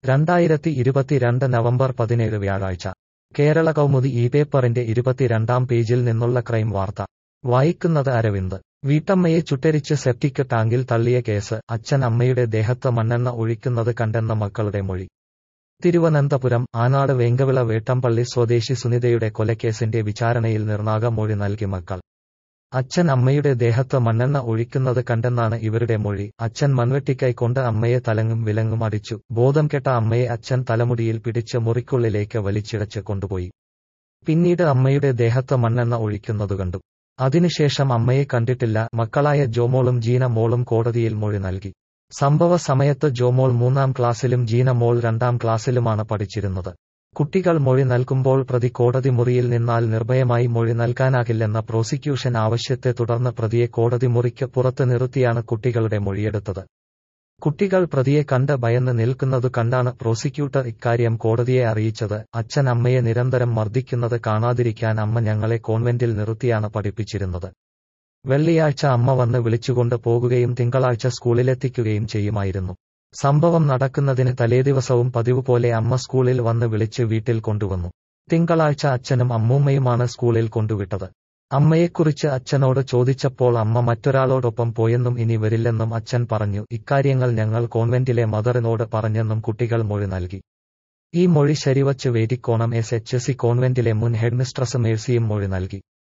രണ്ടായിരത്തി ഇരുപത്തിരണ്ട് നവംബർ പതിനേഴ് വ്യാഴാഴ്ച കേരള കൗമുദി ഈ പേപ്പറിന്റെ ഇരുപത്തിരണ്ടാം പേജിൽ നിന്നുള്ള ക്രൈം വാർത്ത വായിക്കുന്നത് അരവിന്ദ് വീട്ടമ്മയെ ചുട്ടരിച്ച് സെപ്റ്റിക് ടാങ്കിൽ തള്ളിയ കേസ് അച്ഛൻ അമ്മയുടെ ദേഹത്ത് മണ്ണെണ്ണ ഒഴിക്കുന്നത് കണ്ടെന്ന മക്കളുടെ മൊഴി തിരുവനന്തപുരം ആനാട് വേങ്കവിള വേട്ടമ്പള്ളി സ്വദേശി സുനിതയുടെ കൊലക്കേസിന്റെ വിചാരണയിൽ നിർണായക മൊഴി നൽകി മക്കൾ അച്ഛൻ അമ്മയുടെ ദേഹത്ത് മണ്ണെണ്ണ ഒഴിക്കുന്നത് കണ്ടെന്നാണ് ഇവരുടെ മൊഴി അച്ഛൻ മൺവെട്ടിക്കൈ കൊണ്ട് അമ്മയെ തലങ്ങും വിലങ്ങും അടിച്ചു ബോധം കെട്ട അമ്മയെ അച്ഛൻ തലമുടിയിൽ പിടിച്ച് മുറിക്കുള്ളിലേക്ക് വലിച്ചിഴച്ച് കൊണ്ടുപോയി പിന്നീട് അമ്മയുടെ ദേഹത്ത് മണ്ണെണ്ണ ഒഴിക്കുന്നതു കണ്ടു അതിനുശേഷം അമ്മയെ കണ്ടിട്ടില്ല മക്കളായ ജോമോളും ജീന മോളും കോടതിയിൽ മൊഴി നൽകി സംഭവ സമയത്ത് ജോമോൾ മൂന്നാം ക്ലാസ്സിലും ജീന മോൾ രണ്ടാം ക്ലാസ്സിലുമാണ് പഠിച്ചിരുന്നത് കുട്ടികൾ മൊഴി നൽകുമ്പോൾ പ്രതി കോടതി മുറിയിൽ നിന്നാൽ നിർഭയമായി മൊഴി നൽകാനാകില്ലെന്ന പ്രോസിക്യൂഷൻ ആവശ്യത്തെ തുടർന്ന് പ്രതിയെ കോടതി മുറിക്ക് പുറത്ത് നിർത്തിയാണ് കുട്ടികളുടെ മൊഴിയെടുത്തത് കുട്ടികൾ പ്രതിയെ കണ്ട് ഭയന്ന് നിൽക്കുന്നതു കണ്ടാണ് പ്രോസിക്യൂട്ടർ ഇക്കാര്യം കോടതിയെ അറിയിച്ചത് അച്ഛൻ അമ്മയെ നിരന്തരം മർദ്ദിക്കുന്നത് കാണാതിരിക്കാൻ അമ്മ ഞങ്ങളെ കോൺവെന്റിൽ നിർത്തിയാണ് പഠിപ്പിച്ചിരുന്നത് വെള്ളിയാഴ്ച അമ്മ വന്ന് വിളിച്ചുകൊണ്ട് പോകുകയും തിങ്കളാഴ്ച സ്കൂളിലെത്തിക്കുകയും ചെയ്യുമായിരുന്നു സംഭവം നടക്കുന്നതിന് തലേദിവസവും പതിവ് പോലെ അമ്മ സ്കൂളിൽ വന്ന് വിളിച്ച് വീട്ടിൽ കൊണ്ടുവന്നു തിങ്കളാഴ്ച അച്ഛനും അമ്മൂമ്മയുമാണ് സ്കൂളിൽ കൊണ്ടുവിട്ടത് അമ്മയെക്കുറിച്ച് അച്ഛനോട് ചോദിച്ചപ്പോൾ അമ്മ മറ്റൊരാളോടൊപ്പം പോയെന്നും ഇനി വരില്ലെന്നും അച്ഛൻ പറഞ്ഞു ഇക്കാര്യങ്ങൾ ഞങ്ങൾ കോൺവെന്റിലെ മദറിനോട് പറഞ്ഞെന്നും കുട്ടികൾ മൊഴി നൽകി ഈ മൊഴി ശരിവച്ച് വേദിക്കോണം എസ് എച്ച് സി കോൺവെന്റിലെ മുൻ ഹെഡ്മിസ്ട്രസ് മേഴ്സിയും മൊഴി നൽകി